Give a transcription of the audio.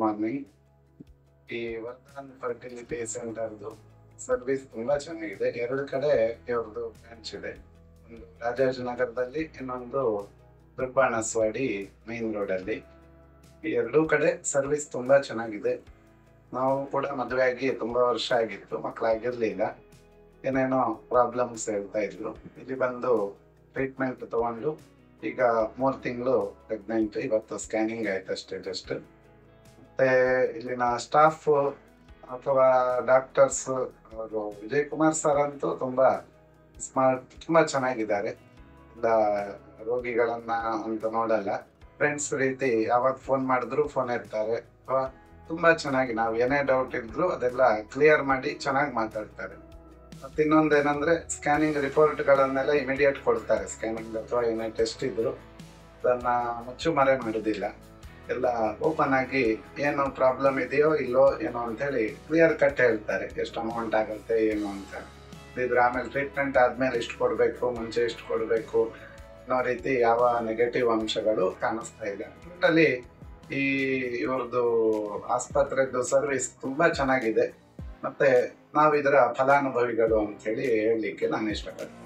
morning ಈ Vardhan fertility ಸೆಂಟರ್ದು service ತುಂಬಾ ಚೆನ್ನಾಗಿದೆ ಎರಡು ಕಡೆ ಇವ್ರದ್ದು ಬ್ರಾಂಚ್ ಇದೆ ಒಂದು ರಾಜಾಜಿನಗರದಲ್ಲಿ ಇನ್ನೊಂದು ದುರ್ಬಾಣಸ್ವಾಡಿ ಮೈನ್ ರೋಡ್ ಅಲ್ಲಿ ಈ ಎರಡೂ ಕಡೆ ಸರ್ವಿಸ್ ತುಂಬಾ ಚೆನ್ನಾಗಿದೆ ನಾವು ಕೂಡ ಮದುವೆ ಆಗಿ ತುಂಬಾ ವರ್ಷ ಆಗಿತ್ತು ಮಕ್ಕಳಾಗಿರ್ಲಿಲ್ಲ ಏನೇನೋ ಪ್ರಾಬ್ಲಮ್ಸ್ ಹೇಳ್ತಾ ಇದ್ರು ಇಲ್ಲಿ ಬಂದು ಟ್ರೀಟ್ಮೆಂಟ್ ತಗೊಂಡು ಈಗ ಮೂರು ತಿಂಗಳು ಪ್ರೆಗ್ನೆಂಟ್ ಇವತ್ತು ಸ್ಕ್ಯಾನಿಂಗ್ ಆಯ್ತು ಅಷ್ಟೇ ಜಸ್ಟ್ ಮತ್ತೆ ಇಲ್ಲಿನ ಸ್ಟಾಫ್ ಅಥವಾ ಡಾಕ್ಟರ್ಸ್ ಅವರು ವಿಜಯ್ ಕುಮಾರ್ ಸರ್ ಅಂತೂ ತುಂಬಾ ಸ್ಮಾರ್ಟ್ ತುಂಬಾ ಚೆನ್ನಾಗಿದ್ದಾರೆ ಇಲ್ಲ ರೋಗಿಗಳನ್ನ ಅಂತ ನೋಡಲ್ಲ ಫ್ರೆಂಡ್ಸ್ ರೀತಿ ಯಾವಾಗ ಫೋನ್ ಮಾಡಿದ್ರು ಫೋನ್ ಇರ್ತಾರೆ ಅಥವಾ ತುಂಬಾ ಚೆನ್ನಾಗಿ ನಾವು ಏನೇ ಡೌಟ್ ಇದ್ರು ಅದೆಲ್ಲ ಕ್ಲಿಯರ್ ಮಾಡಿ ಚೆನ್ನಾಗಿ ಮಾತಾಡ್ತಾರೆ ಮತ್ತೆ ಇನ್ನೊಂದೇನಂದ್ರೆ ಸ್ಕ್ಯಾನಿಂಗ್ ರಿಪೋರ್ಟ್ಗಳನ್ನೆಲ್ಲ ಇಮಿಡಿಯೇಟ್ ಕೊಡ್ತಾರೆ ಸ್ಕ್ಯಾನಿಂಗ್ ಅಥವಾ ಏನೇ ಟೆಸ್ಟ್ ಇದ್ರು ಅದನ್ನ ಮುಚ್ಚುಮರೆ ಮಾಡುದಿಲ್ಲ ಎಲ್ಲ ಓಪನ್ ಆಗಿ ಏನು ಪ್ರಾಬ್ಲಮ್ ಇದೆಯೋ ಇಲ್ಲೋ ಏನೋ ಅಂತ ಹೇಳಿ ಕ್ಲಿಯರ್ ಕಟ್ ಹೇಳ್ತಾರೆ ಎಷ್ಟು ಅಮೌಂಟ್ ಆಗುತ್ತೆ ಏನು ಅಂತ ಇದ್ರ ಆಮೇಲೆ ಟ್ರೀಟ್ಮೆಂಟ್ ಆದ್ಮೇಲೆ ಇಷ್ಟು ಕೊಡಬೇಕು ಮುಂಚೆ ಇಷ್ಟು ಕೊಡಬೇಕು ಅನ್ನೋ ರೀತಿ ಯಾವ ನೆಗೆಟಿವ್ ಅಂಶಗಳು ಕಾಣಿಸ್ತಾ ಇಲ್ಲ ಟೋಟಲಿ ಈ ಇವ್ರದ್ದು ಆಸ್ಪತ್ರೆದು ಸರ್ವಿಸ್ ತುಂಬಾ ಚೆನ್ನಾಗಿದೆ ಮತ್ತೆ ನಾವು ಇದರ ಫಲಾನುಭವಿಗಳು ಅಂತ ಹೇಳಿ ಹೇಳಲಿಕ್ಕೆ ನಾನು ಇಷ್ಟಪಡ್ತೀನಿ